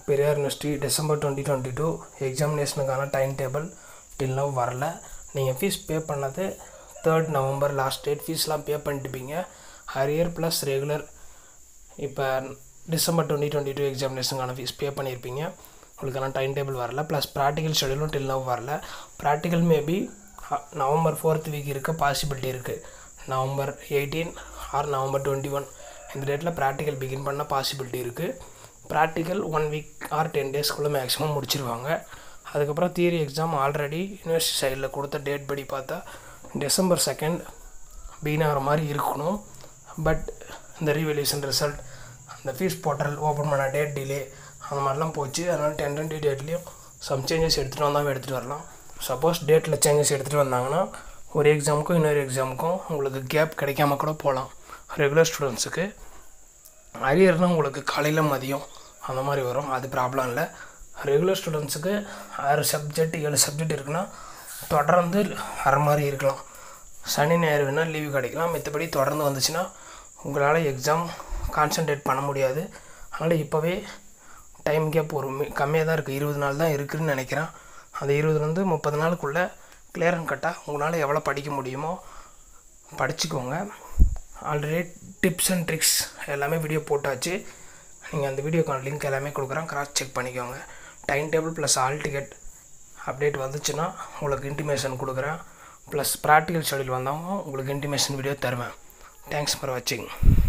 Periyar university December twenty twenty two எக்ஸாமினேஷனுக்கான time table till now வரல நீங்கள் ஃபீஸ் பே பண்ணது தேர்ட் நவம்பர் லாஸ்ட் டேட் ஃபீஸ்லாம் பே பண்ணிட்டுப்பீங்க ஹரியர் ப்ளஸ் ரெகுலர் இப்போ டிசம்பர் டுவெண்ட்டி டுவெண்ட்டி டூ எக்ஸாமினேஷனுக்கான ஃபீஸ் பே பண்ணியிருப்பீங்க உங்களுக்கான டைம் டேபிள் வரல ப்ளஸ் ப்ராக்டிக்கல் ஷெடியூலும் டில் நவ் வரல practical maybe November fourth week இருக்க பாசிபிலிட்டி இருக்குது November eighteen or November twenty one இந்த டேட்டில் ப்ராக்டிக்கல் பிகின் பண்ண பாசிபிலிட்டி இருக்குது practical one week or ten டேஸ்க்குள்ளே மேக்ஸிமம் முடிச்சிருவாங்க அதுக்கப்புறம் தியரி எக்ஸாம் ஆல்ரெடி யூனிவர்சிட்டி சைடில் கொடுத்த டேட் படி பார்த்தா டிசம்பர் செகண்ட் பீன் ஆகிற மாதிரி இருக்கணும் பட் இந்த ரீவெல்யூஷன் ரிசல்ட் அந்த ஃபீஸ் போர்ட்டல் ஓப்பன் பண்ண டேட் டிலே அந்த மாதிரிலாம் போச்சு அதனால் டென் டுவெண்ட்டி டேட்லேயும் சம் சேஞ்சஸ் எடுத்துகிட்டு வந்தால் எடுத்துகிட்டு வரலாம் சப்போஸ் டேட்டில் சேஞ்சஸ் எடுத்துகிட்டு வந்தாங்கன்னா ஒரு எக்ஸாமுக்கும் இன்னொரு எக்ஸாமுக்கும் உங்களுக்கு கேப் கிடைக்காம கூட போகலாம் ரெகுலர் ஸ்டூடெண்ட்ஸுக்கு அரியர்னால் உங்களுக்கு காலையில் மதியம் அந்த மாதிரி வரும் அது ப்ராப்ளம் இல்லை ரெகுலர் ஸ்டூடெண்ட்ஸுக்கு ஆறு சப்ஜெக்ட் ஏழு சப்ஜெக்ட் இருக்குன்னா தொடர்ந்து அரை மாதிரி இருக்கலாம் சனி ஞாயிறு வேணால் லீவு கிடைக்கலாம் மற்றபடி தொடர்ந்து வந்துச்சுன்னா உங்களால் எக்ஸாம் கான்சன்ட்ரேட் பண்ண முடியாது அதனால் இப்போவே டைம் கேப் ஒரு கம்மியாக தான் இருக்குது இருபது நாள் தான் இருக்குதுன்னு நினைக்கிறேன் அந்த இருபதுலேருந்து முப்பது நாளுக்குள்ளே கிளியர் அண்ட் கட்டாக உங்களால் எவ்வளோ படிக்க முடியுமோ படிச்சுக்கோங்க ஆல்ரெடி டிப்ஸ் அண்ட் ட்ரிக்ஸ் எல்லாமே வீடியோ போட்டாச்சு நீங்கள் அந்த வீடியோக்கான லிங்க் எல்லாமே கொடுக்குறேன் கிராஸ் செக் பண்ணிக்கோங்க time table plus hall ticket update வந்துச்சுன்னா உங்களுக்கு இன்டிமேஷன் கொடுக்குறேன் ப்ளஸ் ப்ராக்டிக்கல் ஷெடியூல் வந்தவங்க உங்களுக்கு இன்டிமேஷன் வீடியோ தருவேன் தேங்க்ஸ் ஃபார் வாட்சிங்